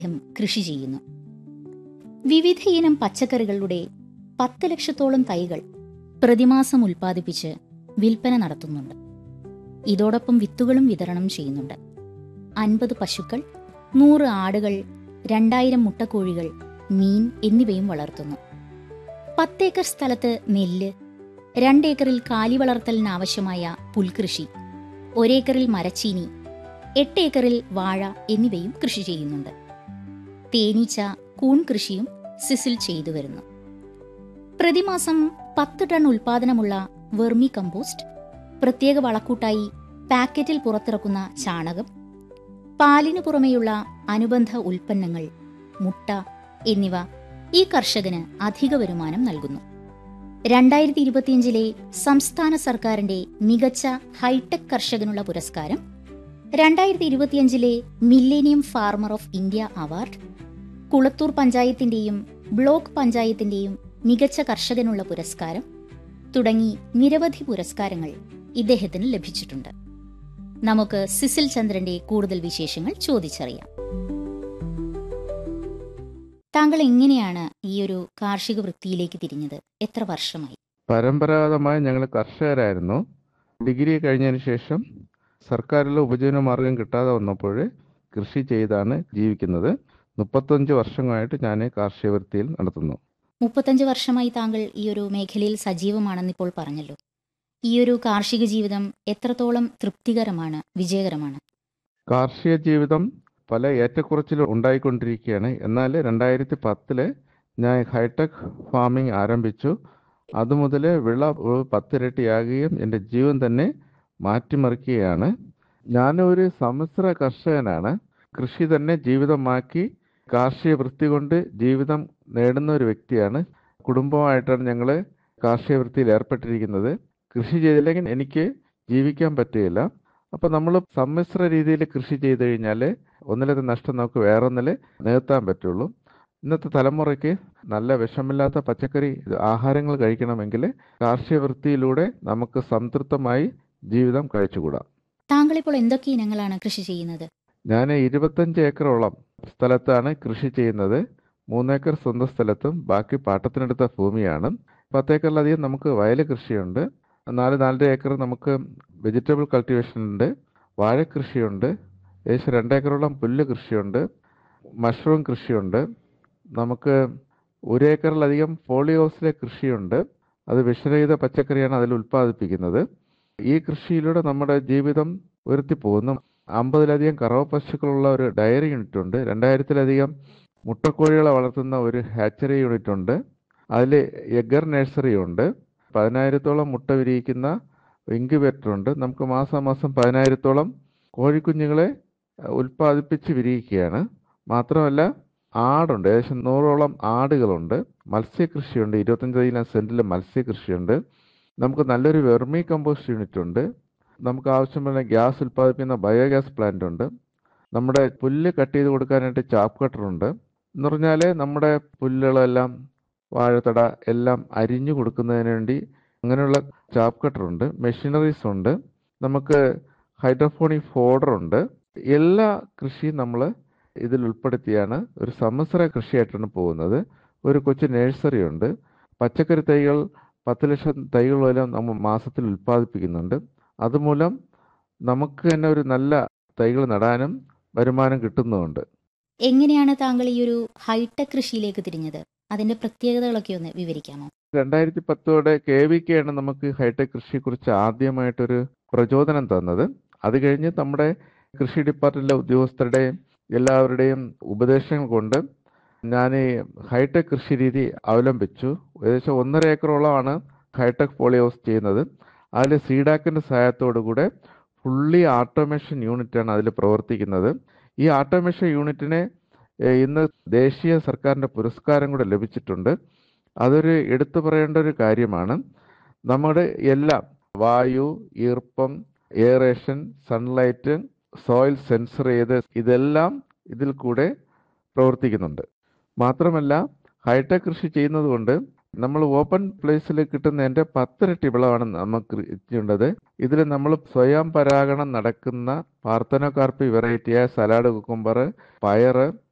അദ്ദേഹം കൃഷി ചെയ്യുന്നു വിവിധയിനം പച്ചക്കറികളുടെ പത്ത് ലക്ഷത്തോളം തൈകൾ പ്രതിമാസം ഉൽപ്പാദിപ്പിച്ച് വിൽപ്പന നടത്തുന്നുണ്ട് ഇതോടൊപ്പം വിത്തുകളും വിതരണം ചെയ്യുന്നുണ്ട് അൻപത് പശുക്കൾ നൂറ് ആടുകൾ രണ്ടായിരം മുട്ടക്കോഴികൾ മീൻ എന്നിവയും വളർത്തുന്നു പത്തേക്കർ സ്ഥലത്ത് നെല്ല് രണ്ടേക്കറിൽ കാലി വളർത്തലിനാവശ്യമായ പുൽകൃഷി ഒരേക്കറിൽ മരച്ചീനി എട്ടേക്കറിൽ വാഴ എന്നിവയും കൃഷി ചെയ്യുന്നുണ്ട് തേനീച്ച കൂൺ കൃഷിയും സിസിൽ ചെയ്തു വരുന്നു പ്രതിമാസം പത്ത് ടൺ ഉൽപാദനമുള്ള വെർമി കമ്പോസ്റ്റ് പ്രത്യേക വളക്കൂട്ടായി പാക്കറ്റിൽ പുറത്തിറക്കുന്ന ചാണകം പാലിനു പുറമെയുള്ള അനുബന്ധ ഉൽപ്പന്നങ്ങൾ മുട്ട എന്നിവ ഈ കർഷകന് അധിക വരുമാനം നൽകുന്നു രണ്ടായിരത്തി ഇരുപത്തിയഞ്ചിലെ സംസ്ഥാന സർക്കാരിന്റെ മികച്ച ഹൈടെക് കർഷകനുള്ള പുരസ്കാരം രണ്ടായിരത്തി ഇരുപത്തിയഞ്ചിലെ millennium farmer of India award Kulathur പഞ്ചായത്തിന്റെയും ബ്ലോക്ക് പഞ്ചായത്തിന്റെയും മികച്ച കർഷകനുള്ള പുരസ്കാരം തുടങ്ങി നിരവധി പുരസ്കാരങ്ങൾ ഇദ്ദേഹത്തിന് ലഭിച്ചിട്ടുണ്ട് നമുക്ക് സിസിൽ ചന്ദ്രന്റെ കൂടുതൽ വിശേഷങ്ങൾ ചോദിച്ചറിയാം താങ്കൾ എങ്ങനെയാണ് ഈ ഒരു കാർഷിക വൃത്തിയിലേക്ക് തിരിഞ്ഞത് എത്ര വർഷമായി പരമ്പരാഗതമായി ഞങ്ങൾ കർഷകരായിരുന്നു ഡിഗ്രി കഴിഞ്ഞതിന് ശേഷം സർക്കാരിലെ ഉപജീവന മാർഗം കിട്ടാതെ വന്നപ്പോൾ കൃഷി ചെയ്താണ് ജീവിക്കുന്നത് മുപ്പത്തഞ്ച് വർഷമായിട്ട് ഞാൻ കാർഷിക വൃത്തിയിൽ നടത്തുന്നു മുപ്പത്തഞ്ച് വർഷമായി താങ്കൾ ഈ ഒരു മേഖലയിൽ സജീവമാണെന്ന് ഇപ്പോൾ പറഞ്ഞല്ലോ ഈ ഒരു കാർഷിക ജീവിതം എത്രത്തോളം തൃപ്തികരമാണ് വിജയകരമാണ് കാർഷിക ജീവിതം പല ഏറ്റക്കുറച്ചിലും ഉണ്ടായിക്കൊണ്ടിരിക്കുകയാണ് എന്നാൽ രണ്ടായിരത്തി പത്തില് ഞാൻ ഹൈടെക് ഫാമിംഗ് ആരംഭിച്ചു അതുമുതൽ വിള ഒരു പത്തിരട്ടിയാകുകയും എൻ്റെ ജീവൻ തന്നെ മാറ്റിമറിക്കുകയാണ് ഞാനൊരു സമ്മിശ്ര കർഷകനാണ് കൃഷി തന്നെ ജീവിതമാക്കി കാർഷിക വൃത്തി കൊണ്ട് ജീവിതം നേടുന്ന ഒരു വ്യക്തിയാണ് കുടുംബമായിട്ടാണ് ഞങ്ങൾ കാർഷിക വൃത്തിയിൽ ഏർപ്പെട്ടിരിക്കുന്നത് കൃഷി ചെയ്തില്ലെങ്കിൽ എനിക്ക് ജീവിക്കാൻ പറ്റുകയില്ല അപ്പോൾ നമ്മൾ സമ്മിശ്ര രീതിയിൽ കൃഷി ചെയ്ത് കഴിഞ്ഞാൽ ഒന്നിലത്തെ നഷ്ടം നമുക്ക് വേറൊന്നിൽ നികത്താൻ പറ്റുള്ളൂ ഇന്നത്തെ തലമുറയ്ക്ക് നല്ല വിഷമില്ലാത്ത പച്ചക്കറി ആഹാരങ്ങൾ കഴിക്കണമെങ്കിൽ കാർഷിക വൃത്തിയിലൂടെ നമുക്ക് സംതൃപ്തമായി ജീവിതം കഴിച്ചുകൂടാം താങ്കളിപ്പോൾ എന്തൊക്കെ ഇനങ്ങളാണ് കൃഷി ചെയ്യുന്നത് ഞാൻ ഇരുപത്തഞ്ച് ഏക്കറോളം സ്ഥലത്താണ് കൃഷി ചെയ്യുന്നത് മൂന്നേക്കർ സ്വന്തം സ്ഥലത്തും ബാക്കി പാട്ടത്തിനെടുത്ത ഭൂമിയാണ് പത്തേക്കറിലധികം നമുക്ക് വയൽ കൃഷിയുണ്ട് നാല് നാലര ഏക്കർ നമുക്ക് വെജിറ്റബിൾ കൾട്ടിവേഷൻ ഉണ്ട് വാഴ കൃഷിയുണ്ട് ഏകദേശം രണ്ടേക്കറോളം പുല്ല് കൃഷിയുണ്ട് മഷ്റൂം കൃഷിയുണ്ട് നമുക്ക് ഒരു ഏക്കറിലധികം പോളിയോസിലെ കൃഷിയുണ്ട് അത് വിഷരഹിത പച്ചക്കറിയാണ് അതിൽ ഉൽപ്പാദിപ്പിക്കുന്നത് ഈ കൃഷിയിലൂടെ നമ്മുടെ ജീവിതം ഉയർത്തി പോകുന്നു അമ്പതിലധികം കറവ പശുക്കളുള്ള ഒരു ഡയറി യൂണിറ്റ് ഉണ്ട് രണ്ടായിരത്തിലധികം മുട്ടക്കോഴികളെ വളർത്തുന്ന ഒരു ഹാച്ചറി യൂണിറ്റ് ഉണ്ട് അതിൽ എഗർ നഴ്സറി ഉണ്ട് പതിനായിരത്തോളം മുട്ട വിരിയിക്കുന്ന ഇൻക്യുബേറ്റർ ഉണ്ട് നമുക്ക് മാസാമാസം പതിനായിരത്തോളം കോഴിക്കുഞ്ഞുങ്ങളെ ഉൽപ്പാദിപ്പിച്ച് വിരിയിക്കുകയാണ് മാത്രമല്ല ആടുണ്ട് ഏകദേശം നൂറോളം ആടുകളുണ്ട് മത്സ്യകൃഷിയുണ്ട് ഇരുപത്തഞ്ചധികം സെൻറ്റിൽ മത്സ്യകൃഷിയുണ്ട് നമുക്ക് നല്ലൊരു വെർമി കമ്പോസ്റ്റ് യൂണിറ്റ് ഉണ്ട് നമുക്ക് ആവശ്യമുള്ള ഗ്യാസ് ഉൽപ്പാദിപ്പിക്കുന്ന ബയോഗ്യാസ് പ്ലാന്റ് ഉണ്ട് നമ്മുടെ പുല്ല് കട്ട് ചെയ്ത് കൊടുക്കാനായിട്ട് ചാപ്പ് കട്ടറുണ്ട് എന്ന് പറഞ്ഞാൽ നമ്മുടെ പുല്ലുകളെല്ലാം വാഴത്തട എല്ലാം അരിഞ്ഞു കൊടുക്കുന്നതിന് വേണ്ടി അങ്ങനെയുള്ള ചാപ്പ് കട്ടറുണ്ട് മെഷീനറീസ് ഉണ്ട് നമുക്ക് ഹൈഡ്രോഫോണിക് ഫോഡർ ഉണ്ട് എല്ലാ കൃഷിയും നമ്മൾ ഇതിൽ ഉൾപ്പെടുത്തിയാണ് ഒരു സമ്മിശ്ര കൃഷിയായിട്ടാണ് പോകുന്നത് ഒരു കൊച്ചു നഴ്സറി ഉണ്ട് പച്ചക്കറി തൈകൾ പത്ത് ലക്ഷം തൈകൾ വരെ നമ്മൾ മാസത്തിൽ ഉൽപ്പാദിപ്പിക്കുന്നുണ്ട് അതുമൂലം നമുക്ക് തന്നെ ഒരു നല്ല തൈകൾ നടാനും വരുമാനം കിട്ടുന്നുമുണ്ട് എങ്ങനെയാണ് താങ്കൾ ഈ ഒരു ഹൈടെക് കൃഷിയിലേക്ക് തിരിഞ്ഞത് അതിന്റെ പ്രത്യേകതകളൊക്കെ ഒന്ന് വിവരിക്കാമോ രണ്ടായിരത്തി പത്തോടെ കെ വി കെ ആണ് നമുക്ക് ഹൈടെക് കൃഷിയെക്കുറിച്ച് ആദ്യമായിട്ടൊരു പ്രചോദനം തന്നത് അത് കഴിഞ്ഞ് നമ്മുടെ കൃഷി ഡിപ്പാർട്ട്മെന്റിലെ ഉദ്യോഗസ്ഥരുടെയും എല്ലാവരുടെയും ഉപദേശങ്ങൾ കൊണ്ട് ഞാൻ ഈ ഹൈടെക് കൃഷി രീതി അവലംബിച്ചു ഏകദേശം ഒന്നര ഏക്കറോളമാണ് ഹൈടെക് പോളി ഹൗസ് ചെയ്യുന്നത് അതിൽ സീഡാക്കിൻ്റെ സഹായത്തോടു കൂടെ ഫുള്ളി ഓട്ടോമേഷൻ യൂണിറ്റാണ് അതിൽ പ്രവർത്തിക്കുന്നത് ഈ ഓട്ടോമേഷൻ യൂണിറ്റിനെ ഏഹ്, ഇന്ന് ദേശീയ സർക്കാരിൻ്റെ പുരസ്കാരം കൂടെ ലഭിച്ചിട്ടുണ്ട് അതൊരു എടുത്തു പറയേണ്ട ഒരു കാര്യമാണ് നമ്മുടെ എല്ലാം വായു ഈർപ്പം എയറേഷൻ സൺലൈറ്റ് സോയിൽ സെൻസർ ചെയ്ത് ഇതെല്ലാം ഇതിൽ കൂടെ പ്രവർത്തിക്കുന്നുണ്ട് മാത്രമല്ല ഹൈടെക് കൃഷി ചെയ്യുന്നത് കൊണ്ട് നമ്മൾ ഓപ്പൺ പ്ലേസിൽ കിട്ടുന്നതിൻ്റെ പത്തിരട്ടി വിളവാണ് നമുക്ക് ചെയ്യേണ്ടത് ഇതിൽ നമ്മൾ സ്വയം പരാഗണം നടക്കുന്ന പാർത്തനോകാർപ്പി വെറൈറ്റിയായ സലാഡ് കുക്കുംബർ പയറ്